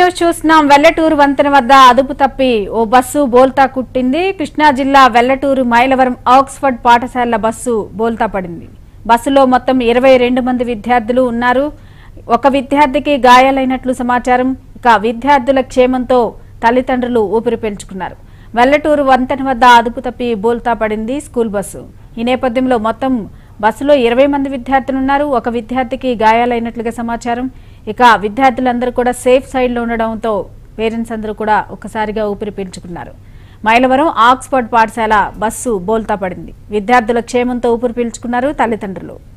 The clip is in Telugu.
న్యూస్ చూస్తున్నాం వెల్లటూరు వంతెన వద్ద అదుపు తప్పి ఓ బస్సు బోల్తా కుట్టింది కృష్ణా జిల్లా వెల్లటూరు మైలవరం ఆక్స్ఫర్డ్ పాఠశాల బస్సు బోల్తా పడింది బస్సులో మొత్తం ఇరవై రెండు మంది విద్యార్థులు ఉన్నారు ఒక విద్యార్థికి గాయాలైనట్లు సమాచారం ఇక విద్యార్థుల క్షేమంతో తల్లిదండ్రులు ఊపిరి పీల్చుకున్నారు వెల్లటూరు వంతెన వద్ద అదుపు తప్పి బోల్తా పడింది స్కూల్ బస్సు ఈ నేపథ్యంలో మొత్తం బస్సులో ఇరవై మంది విద్యార్థులు ఉన్నారు ఒక విద్యార్థికి గాయాలైనట్లుగా సమాచారం ఇక విద్యార్థులందరూ కూడా సేఫ్ సైడ్ లో ఉండడంతో పేరెంట్స్ అందరూ కూడా ఒక్కసారిగా ఊపిరి పీల్చుకున్నారు మైలవరం ఆక్స్ఫర్డ్ పాఠశాల బస్సు బోల్తా పడింది విద్యార్థుల క్షేమంతో ఊపిరి పీల్చుకున్నారు తల్లిదండ్రులు